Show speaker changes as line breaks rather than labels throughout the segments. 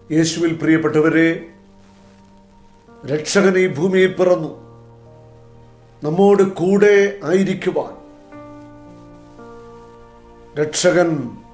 യേശുവിൽ പ്രിയപ്പെട്ടവരെ രക്ഷകൻ ഈ ഭൂമിയിൽ പിറന്നു നമ്മോട് കൂടെ ആയിരിക്കുവാൻ രക്ഷകൻ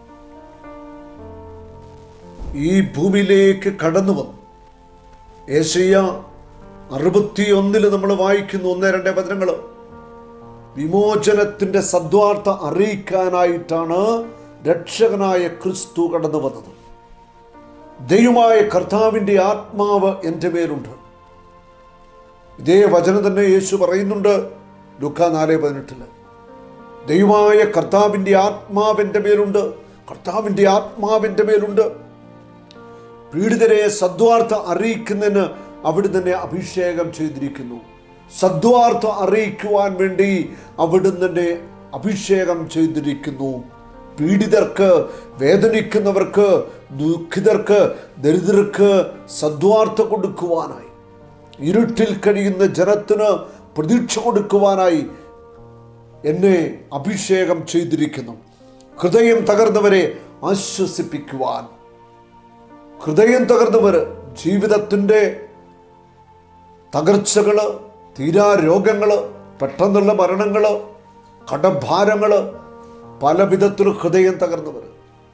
ഈ ഭൂമിയിലേക്ക് കടന്നു വന്നു ഏഷ്യ അറുപത്തിയൊന്നില് നമ്മൾ വായിക്കുന്നു ഒന്ന് രണ്ട് വചനങ്ങൾ വിമോചനത്തിന്റെ സദ്വാർത്ത അറിയിക്കാനായിട്ടാണ് രക്ഷകനായ ക്രിസ്തു കടന്നു വന്നത് ദൈവമായ കർത്താവിൻ്റെ ആത്മാവ് എൻ്റെ മേലുണ്ട് ഇതേ വചനം തന്നെ യേശു പറയുന്നുണ്ട് ലുക്ക നാല് പതിനെട്ടില് ദൈവമായ കർത്താവിൻ്റെ ആത്മാവിൻ്റെ മേലുണ്ട് കർത്താവിൻ്റെ ആത്മാവിൻ്റെ മേലുണ്ട് പീഡിതരെ സദ്വാർത്ത അറിയിക്കുന്നതിന് അവിടെ തന്നെ അഭിഷേകം ചെയ്തിരിക്കുന്നു സദ്വാർത്ത അറിയിക്കുവാൻ വേണ്ടി അവിടുന്ന് തന്നെ അഭിഷേകം ചെയ്തിരിക്കുന്നു പീഡിതർക്ക് വേദനിക്കുന്നവർക്ക് ദുഃഖിതർക്ക് ദരിദ്രർക്ക് സദ്വാർത്ത കൊടുക്കുവാനായി ഇരുട്ടിൽ കഴിയുന്ന ജനത്തിന് പ്രതീക്ഷ കൊടുക്കുവാനായി എന്നെ അഭിഷേകം ചെയ്തിരിക്കുന്നു ഹൃദയം തകർന്നവരെ ആശ്വസിപ്പിക്കുവാൻ ഹൃദയം തകർന്നവർ ജീവിതത്തിൻ്റെ തകർച്ചകള് തീരാ രോഗങ്ങള് പെട്ടെന്നുള്ള മരണങ്ങള് കടഭാരങ്ങള് പല വിധത്തിൽ ഹൃദയം തകർന്നവർ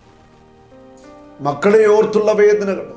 മക്കളെ ഓർത്തുള്ള വേദനകൾ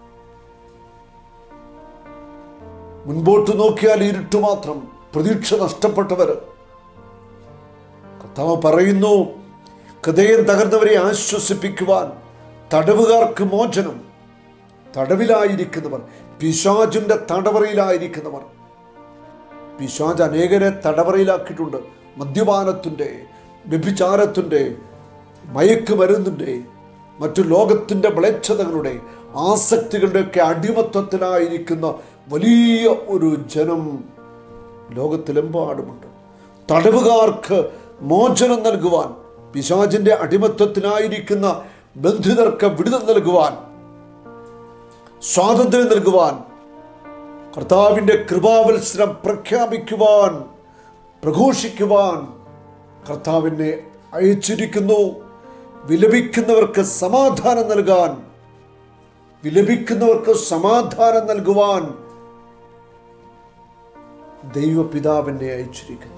മുൻപോട്ട് നോക്കിയാൽ ഇരുട്ട് മാത്രം പ്രതീക്ഷ നഷ്ടപ്പെട്ടവർ കർത്താവ് പറയുന്നു ഹൃദയം തകർന്നവരെ ആശ്വസിപ്പിക്കുവാൻ തടവുകാർക്ക് മോചനം തടവിലായിരിക്കുന്നവർ പിശാചിന്റെ തടവറയിലായിരിക്കുന്നവർ പിശാജ് അനേകരെ തടവറയിലാക്കിയിട്ടുണ്ട് മദ്യപാനത്തിൻ്റെ വ്യഭിചാരത്തിൻ്റെ മയക്കുമരുന്നിൻ്റെ മറ്റു ലോകത്തിൻ്റെ മ്ലേച്ഛതകളുടെ ആസക്തികളുടെയൊക്കെ അടിമത്തത്തിലായിരിക്കുന്ന വലിയ ഒരു ജനം ലോകത്തിലെമ്പാടുമുണ്ട് തടവുകാർക്ക് മോചനം നൽകുവാൻ പിശാചിന്റെ അടിമത്തത്തിനായിരിക്കുന്ന ബന്ധിതർക്ക് വിടുതൽ നൽകുവാൻ സ്വാതന്ത്ര്യം നൽകുവാൻ കർത്താവിൻ്റെ കൃപാവത്സരം പ്രഖ്യാപിക്കുവാൻ പ്രഘോഷിക്കുവാൻ കർത്താവിനെ അയച്ചിരിക്കുന്നു വിലപിക്കുന്നവർക്ക് സമാധാനം നൽകാൻ വിലപിക്കുന്നവർക്ക് സമാധാനം നൽകുവാൻ ദൈവപിതാവിനെ അയച്ചിരിക്കുന്നു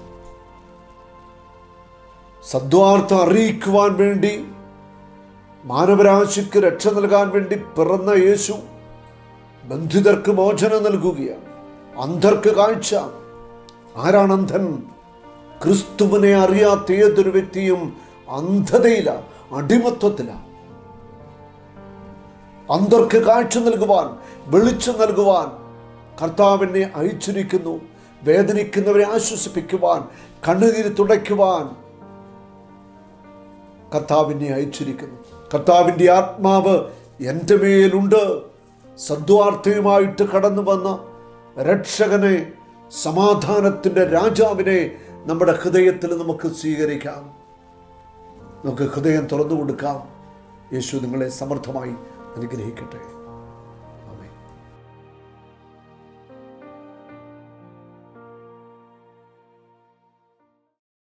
സദ്വാർത്ഥ അറിയിക്കുവാൻ വേണ്ടി മാനവരാശിക്ക് രക്ഷ നൽകാൻ വേണ്ടി പിറന്ന യേശു ബന്ധിതർക്ക് മോചനം നൽകുകയാണ് അന്ധർക്ക് കാഴ്ച ആരാണ് അന്ധൻ ക്രിസ്തുവിനെ അറിയാത്ത ഏതൊരു വ്യക്തിയും അന്ധതയില അടിമത്വത്തില അന്ധർക്ക് കാഴ്ച നൽകുവാൻ വെളിച്ചം നൽകുവാൻ കർത്താവിനെ അയച്ചിരിക്കുന്നു വേദനിക്കുന്നവരെ ആശ്വസിപ്പിക്കുവാൻ കണ്ണുനീര് തുടയ്ക്കുവാൻ കർത്താവിനെ അയച്ചിരിക്കുന്നു കർത്താവിൻ്റെ ആത്മാവ് എൻ്റെ മേലുണ്ട് സദ്വാർത്ഥയുമായിട്ട് കടന്നു വന്ന രക്ഷകനെ സമാധാനത്തിൻ്റെ രാജാവിനെ നമ്മുടെ ഹൃദയത്തിൽ നമുക്ക് സ്വീകരിക്കാം നമുക്ക് ഹൃദയം തുറന്നു കൊടുക്കാം യേശു നിങ്ങളെ സമർത്ഥമായി അനുഗ്രഹിക്കട്ടെ